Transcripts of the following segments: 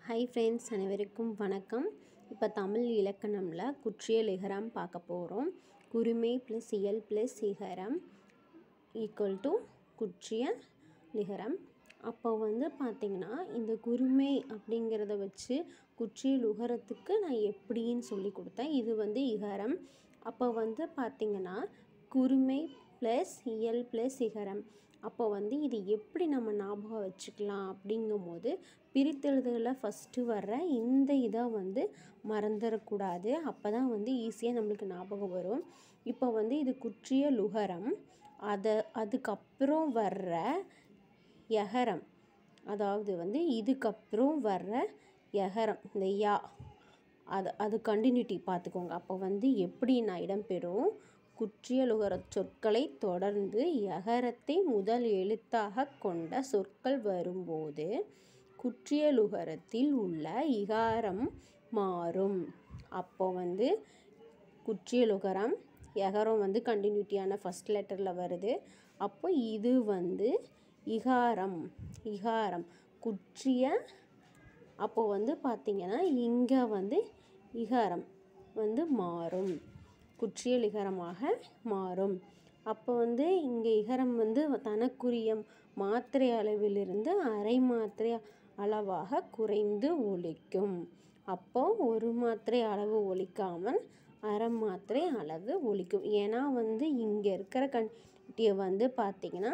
hi friends அனைவருக்கும் வணக்கம் இப்போ தமிழ் இலக்கணமில் குற்றியல் இகரம் பார்க்க போகிறோம் குருமை ப்ளஸ் இயல் ப்ளஸ் இகரம் ஈக்குவல் டு குற்றிய லிகரம் அப்போ வந்து பார்த்திங்கன்னா இந்த குருமை அப்படிங்கிறத வச்சு குற்றியல் உகரத்துக்கு நான் எப்படின்னு சொல்லி கொடுத்தேன் இது வந்து இகரம் அப்போ வந்து பார்த்திங்கன்னா குருமை ப்ளஸ் இயல் ப்ளஸ் இகரம் அப்போ வந்து இது எப்படி நம்ம ஞாபகம் வச்சுக்கலாம் அப்படிங்கும்போது பிரித்தெழுதுகளில் ஃபஸ்ட்டு வர்ற இந்த இதை வந்து மறந்துடக்கூடாது அப்போ தான் வந்து ஈஸியாக நம்மளுக்கு ஞாபகம் வரும் இப்போ வந்து இது குற்றிய லுகரம் அதை அதுக்கப்புறம் வர்ற யகரம் அதாவது வந்து இதுக்கப்புறம் வர்ற யகரம் இந்த யா அது அது கண்டினியூட்டி பார்த்துக்கோங்க அப்போ வந்து எப்படி நான் இடம்பெறும் குற்றியலுகர சொற்களை தொடர்ந்து யகரத்தை முதல் எழுத்தாக கொண்ட சொற்கள் வரும்போது குற்றியலுகரத்தில் உள்ள இகாரம் மாறும் அப்போ வந்து குற்றியலுகரம் யகரம் வந்து கண்டினியூட்டியான ஃபஸ்ட் லெட்டரில் வருது அப்போ இது வந்து இகாரம் இகாரம் குற்றிய அப்போ வந்து பார்த்திங்கன்னா இங்கே வந்து இகாரம் வந்து மாறும் குற்றியல் இகரமாக மாறும் அப்போ வந்து இங்கே இகரம் வந்து தனக்குரிய மாத்திரை அளவிலிருந்து அரை மாத்திரை அளவாக குறைந்து ஒலிக்கும் அப்போ ஒரு மாத்திரை அளவு ஒலிக்காமல் அரை மாத்திரை அளவு ஒலிக்கும் ஏன்னா வந்து இங்கே இருக்கிற கண்டியை வந்து பார்த்திங்கன்னா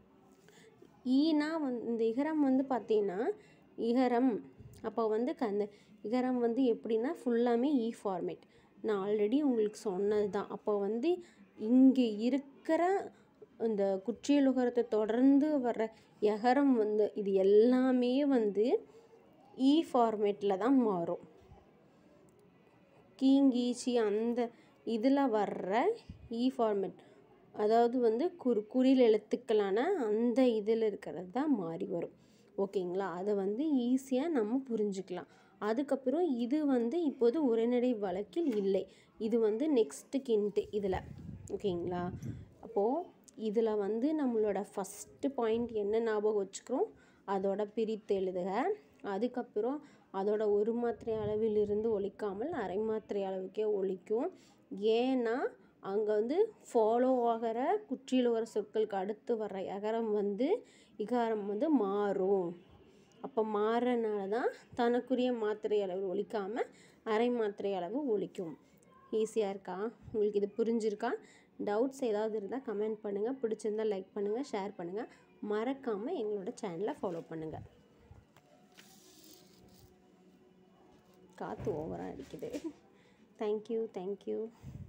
ஈனா வந்து இந்த இகரம் வந்து பார்த்திங்கன்னா இகரம் அப்போ வந்து அந்த இகரம் வந்து எப்படின்னா ஃபுல்லாமே இ ஃபார்மேட் நான் ஆல்ரெடி உங்களுக்கு சொன்னது தான் அப்போ வந்து இங்கே இருக்கிற இந்த குற்றியலுகரத்தை தொடர்ந்து வர்ற எகரம் வந்து இது எல்லாமே வந்து இ ஃபார்மேட்டில் தான் மாறும் கீங்கீச்சி அந்த இதில் வர்ற இ ஃபார்மேட் அதாவது வந்து குறு குறில் எழுத்துக்களான அந்த இதில் இருக்கிறது தான் மாறி வரும் ஓகேங்களா அதை வந்து ஈஸியாக நம்ம புரிஞ்சுக்கலாம் அதுக்கப்புறம் இது வந்து இப்போது உரைநடை வழக்கில் இல்லை இது வந்து நெக்ஸ்ட்டு கிண்ட்டு இதில் ஓகேங்களா அப்போது இதில் வந்து நம்மளோட ஃபஸ்ட்டு பாயிண்ட் என்ன ஞாபகம் வச்சுக்கிறோம் அதோட பிரித்து எழுதுக அதுக்கப்புறம் அதோட ஒரு மாத்திரை அளவிலிருந்து ஒழிக்காமல் அரை மாத்திரை அளவுக்கே ஒழிக்கும் ஏன்னா அங்கே வந்து ஃபாலோ ஆகிற குற்றியில் வர சொற்களுக்கு அடுத்து வர்ற எகரம் வந்து இகாரம் வந்து மாறும் அப்போ மாறுறனால தான் தனக்குரிய மாத்திரை அளவு ஒழிக்காமல் அரை மாத்திரை அளவு ஒழிக்கும் ஈஸியாக இருக்கா உங்களுக்கு இது புரிஞ்சிருக்கா டவுட்ஸ் ஏதாவது இருந்தால் கமெண்ட் பண்ணுங்கள் பிடிச்சிருந்தால் லைக் பண்ணுங்கள் ஷேர் பண்ணுங்கள் மறக்காமல் எங்களோட சேனலை ஃபாலோ பண்ணுங்கள் காற்று ஓவராக அடிக்குது தேங்க்யூ தேங்க்யூ